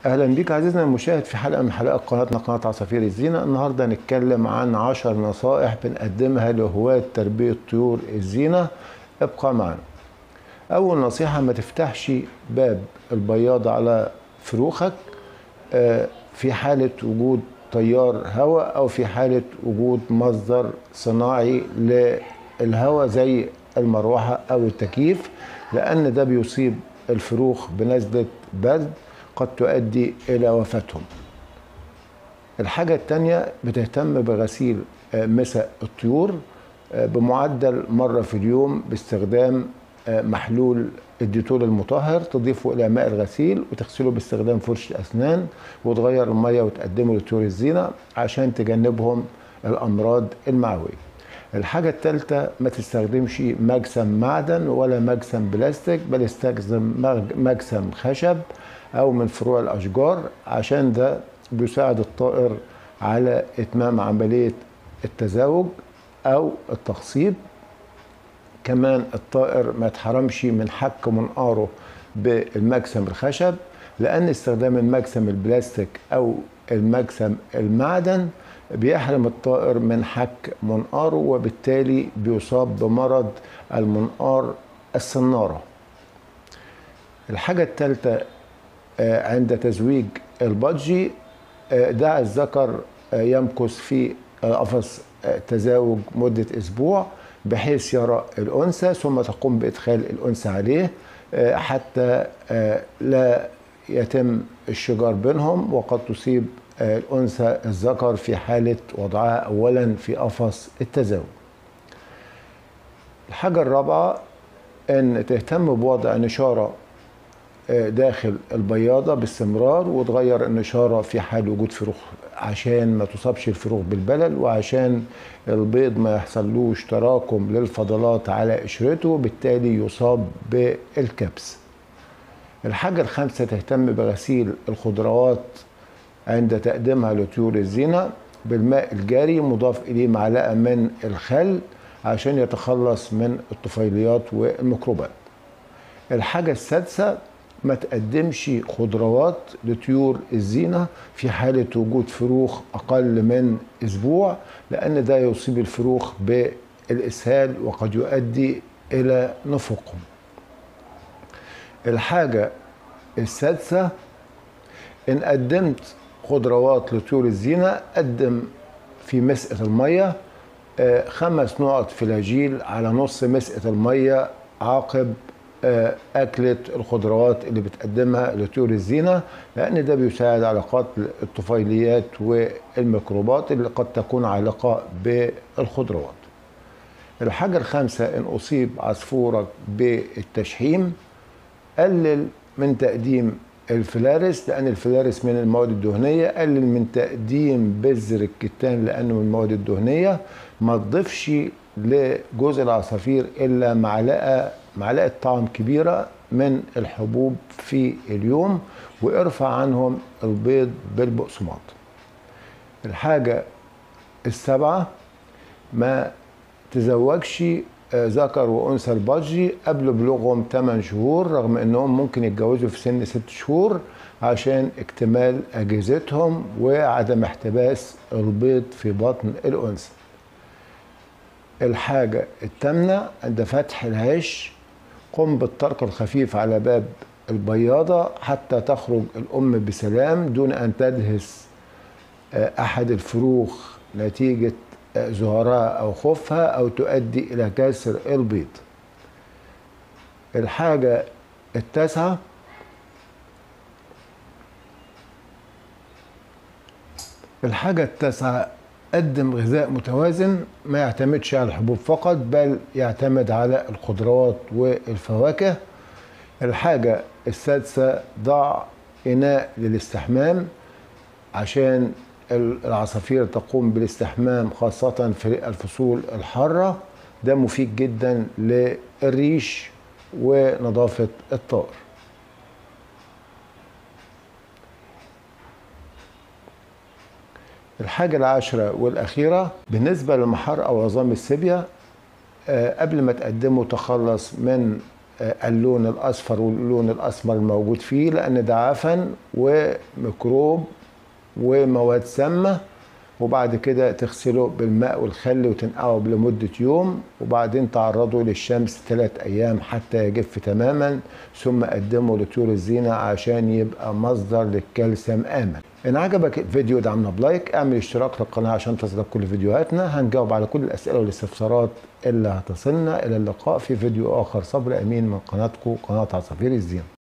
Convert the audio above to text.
اهلا بيك عزيزنا المشاهد في حلقه من حلقات قناتنا قناه عصافير الزينه النهارده هنتكلم عن عشر نصائح بنقدمها لهواة تربيه طيور الزينه ابقى معنا اول نصيحه ما تفتحش باب البياضه على فروخك آه، في حاله وجود تيار هواء او في حاله وجود مصدر صناعي للهواء زي المروحه او التكييف لان ده بيصيب الفروخ بنزله برد قد تؤدي الى وفاتهم الحاجة التانية بتهتم بغسيل آه، مسا الطيور آه، بمعدل مرة في اليوم باستخدام آه، محلول الديتول المطهر تضيفه إلى ماء الغسيل وتغسله باستخدام فرشة أسنان وتغير المية وتقدمه لطيور الزينة عشان تجنبهم الأمراض المعوية الحاجة الثالثة ما تستخدمش مجسم معدن ولا مجسم بلاستيك بل استخدم مج- مجسم خشب أو من فروع الأشجار عشان ده بيساعد الطائر على إتمام عملية التزاوج أو التخصيب كمان الطائر ما يتحرمش من حك منقاره بالمجسم الخشب لأن استخدام المجسم البلاستيك أو المجسم المعدن بيحرم الطائر من حك منقاره وبالتالي بيصاب بمرض المنقار الصنارة الحاجة الثالثة آه، عند تزويج البادجي آه، دع الذكر آه، يمكث في قفص آه، تزاوج مدة أسبوع بحيث يرى الأنثى ثم تقوم بإدخال الأنثى عليه آه، حتى آه، لا يتم الشجار بينهم وقد تصيب آه، الأنثى الذكر في حالة وضعها أولا في قفص التزاوج الحاجة الرابعة أن تهتم بوضع نشارة داخل البياضة باستمرار وتغير النشارة في حال وجود فروخ عشان ما تصابش الفروخ بالبلل وعشان البيض ما يحصلوش تراكم للفضلات على قشرته بالتالي يصاب بالكبس الحاجة الخامسة تهتم بغسيل الخضروات عند تقديمها لطيور الزينة بالماء الجاري مضاف إليه معلقة من الخل عشان يتخلص من الطفيليات والميكروبات الحاجة السادسة ما تقدمش خضروات لطيور الزينة في حالة وجود فروخ أقل من أسبوع لأن ده يصيب الفروخ بالإسهال وقد يؤدي إلى نفوقهم الحاجة السادسة إن قدمت خضروات لطيور الزينة قدم في مسقة المية آه، خمس نقط فلاجيل على نص مسقة المية عقب آه، أكلة الخضروات اللي بتقدمها لطيور الزينة لأن ده بيساعد على قتل الطفيليات والميكروبات اللي قد تكون عالقة بالخضروات الحاجة الخامسة إن أصيب عصفورك بالتشحيم قلل من تقديم الفلارس لأن الفلارس من المواد الدهنية قلل من تقديم بذر الكتان لأنه من المواد الدهنية ما تضيفش لجوز العصافير إلا معلقة معلقة طعم كبيرة من الحبوب في اليوم وارفع عنهم البيض بالبقسماط الحاجة السابعة ما تزوجش آه، ذكر وانثى البادجي قبل بلوغهم 8 شهور رغم انهم ممكن يتجوزوا في سن 6 شهور عشان اكتمال اجهزتهم وعدم احتباس البيض في بطن الانثى. الحاجة الثامنة عند فتح الهش قم بالطرق الخفيف على باب البياضة حتى تخرج الأم بسلام دون أن تدهس آه، أحد الفروخ نتيجة آه، زهرها أو خوفها أو تؤدي إلى كسر البيض الحاجة التاسعة الحاجة التاسعة قدم غذاء متوازن ما يعتمدش على الحبوب فقط بل يعتمد على الخضروات والفواكه الحاجة السادسة ضع إناء للاستحمام عشان العصافير تقوم بالاستحمام خاصة في الفصول الحارة ده مفيد جدا للريش ونظافة الطائر الحاجة العاشرة والأخيرة بالنسبة للمحار أو عظام السبية آه، قبل ما تقدمه تخلص من اللون الاصفر واللون الاسمر الموجود فيه لان ده عفن وميكروب ومواد سامه وبعد كده تغسله بالماء والخل وتنقعه لمدة يوم وبعدين تعرضه للشمس ثلاث أيام حتى يجف تماما ثم قدمه لطيور الزينة عشان يبقى مصدر للكالسيوم آمن إن عجبك الفيديو دعمنا بلايك اعمل اشتراك للقناة عشان تصلك كل فيديوهاتنا هنجاوب على كل الأسئلة والاستفسارات اللي هتصلنا إلى اللقاء في فيديو آخر صبر أمين من قناتكم قناة عصافير الزينة